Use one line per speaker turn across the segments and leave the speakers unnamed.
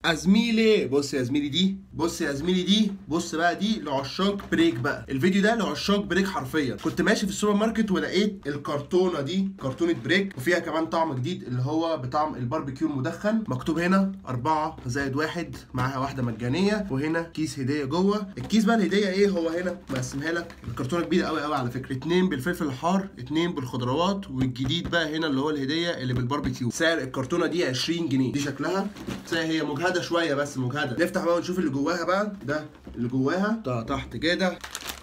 زميلي بص يا زميلي دي بص يا زميلي دي بص بقى دي لعشاق بريك بقى الفيديو ده لعشاق بريك حرفيا كنت ماشي في السوبر ماركت ولقيت الكرتونه دي كرتونه بريك وفيها كمان طعم جديد اللي هو بطعم الباربيكيو المدخن مكتوب هنا أربعة زائد واحد معاها واحدة مجانية وهنا كيس هدية جوه الكيس بقى الهدية ايه هو هنا مقسمها لك الكرتونة كبيرة قوي قوي على فكرة اتنين بالفلفل الحار اتنين بالخضروات والجديد بقى هنا اللي هو الهدية اللي بالباربيكيو سعر الكرتونة دي 20 جنيه دي شكلها سعر هي مجهدة شوية بس مجهدة نفتح بقى ونشوف اللي جواها بقى ده اللي جواها ده تحت كده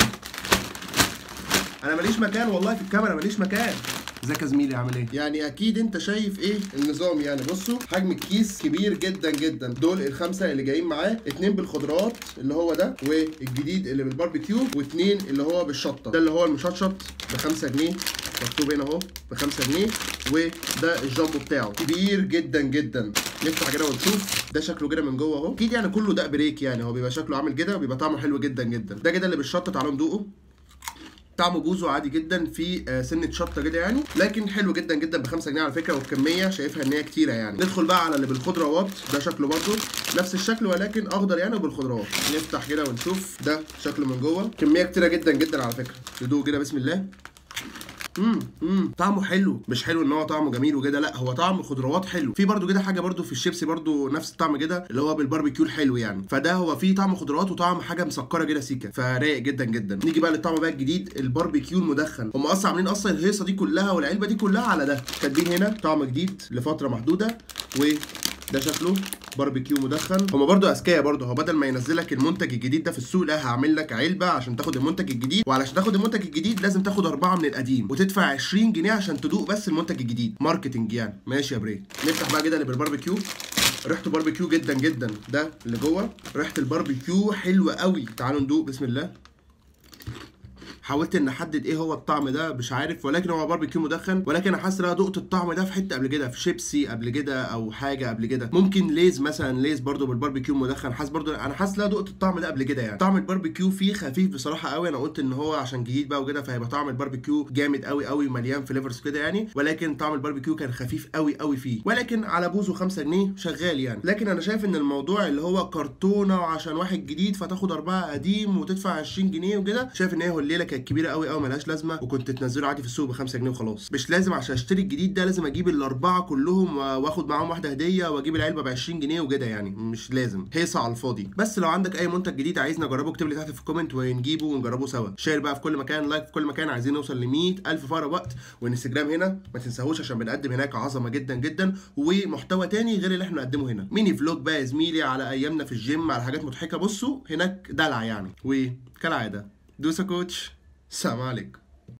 انا ماليش مكان والله في الكاميرا ماليش مكان ازيك يا زميلي عامل ايه؟ يعني اكيد انت شايف ايه النظام يعني بصوا حجم الكيس كبير جدا جدا دول الخمسه اللي جايين معاه اتنين بالخضروات اللي هو ده والجديد اللي بالباربيكيو واتنين اللي هو بالشطه ده اللي هو المشطشط ب 5 جنيه مكتوب هنا اهو ب 5 جنيه وده الجامبو بتاعه كبير جدا جدا نفتح كده ونشوف ده شكله كده من جوه اهو اكيد يعني كله ده بريك يعني هو بيبقى شكله عامل كده وبيبقى طعمه حلو جدا جدا ده كده اللي بالشطه تعالوا ندوقه طعمه بوزو عادي جدا في آه، سنه شطه كده يعني لكن حلو جدا جدا ب 5 جنيه على فكره والكميه شايفها ان هي كتيره يعني ندخل بقى على اللي بالخضروات ده شكله برضه نفس الشكل ولكن اخضر يعني وبالخضروات نفتح كده ونشوف ده شكله من جوه كميه كتيره جدا جدا على فكره ندوق كده بسم الله امم امم طعمه حلو مش حلو ان هو طعمه جميل وكده لا هو طعم خضروات حلو في برضو كده حاجه برضو في الشيبسي برضو نفس الطعم كده اللي هو بالباربيكيو الحلو يعني فده هو فيه طعم خضروات وطعم حاجه مسكره كده سيكه فرايق جدا جدا نيجي بقى للطعم بقى الجديد الباربيكيو المدخن هم اصلا عاملين اصلا الهيصه دي كلها والعلبه دي كلها على ده كاتبين هنا طعم جديد لفتره محدوده و ده شكله باربيكيو مدخن هما برضو اذكياء برضو هو بدل ما ينزلك المنتج الجديد ده في السوق لا هعمل لك علبه عشان تاخد المنتج الجديد وعلشان تاخد المنتج الجديد لازم تاخد اربعه من القديم وتدفع 20 جنيه عشان تدوق بس المنتج الجديد ماركتنج يعني ماشي يا بري نفتح بقى كده اللي بالباربيكيو ريحته باربيكيو جدا جدا ده اللي جوه ريحه الباربيكيو حلوه قوي تعالوا ندوق بسم الله حاولت ان احدد ايه هو الطعم ده مش عارف ولكن هو باربيكيو مدخن ولكن انا حاسس ان انا دقت الطعم ده في حته قبل كده في شيبسي قبل كده او حاجه قبل كده ممكن ليز مثلا ليز برضو بالباربيكيو مدخن حاسس برضو انا حاسس ان انا دقت الطعم ده قبل كده يعني طعم الباربيكيو فيه خفيف بصراحه قوي انا قلت ان هو عشان جديد بقى وكده فهيبقى طعم الباربيكيو جامد قوي قوي مليان فليفرز كده يعني ولكن طعم الباربيكيو كان خفيف قوي قوي فيه ولكن على بوزه 5 جنيه شغال يعني لكن انا شايف ان الموضوع اللي هو كرتونه وعشان واحد جديد فتاخد اربعه قديم وتدفع 20 جنيه وكده شايف ان هي الليله كانت كبيره قوي قوي ملهاش لازمه وكنت تنزله عادي في السوق ب 5 جنيه وخلاص مش لازم عشان اشتري الجديد ده لازم اجيب الاربعه كلهم و- واخد معاهم واحده هديه واجيب العلبه ب 20 جنيه وكده يعني مش لازم هيصه على الفاضي بس لو عندك اي منتج جديد عايز نجربه اكتب لي تحت في الكومنت ونجيبه ونجربه سوا شير بقى في كل مكان لايك في كل مكان عايزين نوصل ل 100000 في اقرب وقت والانستجرام هنا ما تنساهوش عشان بنقدم هناك عظمه جدا جدا ومحتوى تاني غير اللي احنا بنقدمه هنا ميني فلوج بقى يا زميلي على ايامنا في الجيم على حاجات مضحكه بصوا هناك دلع يعني وكالعاده دوسا كوتش سلام عليكم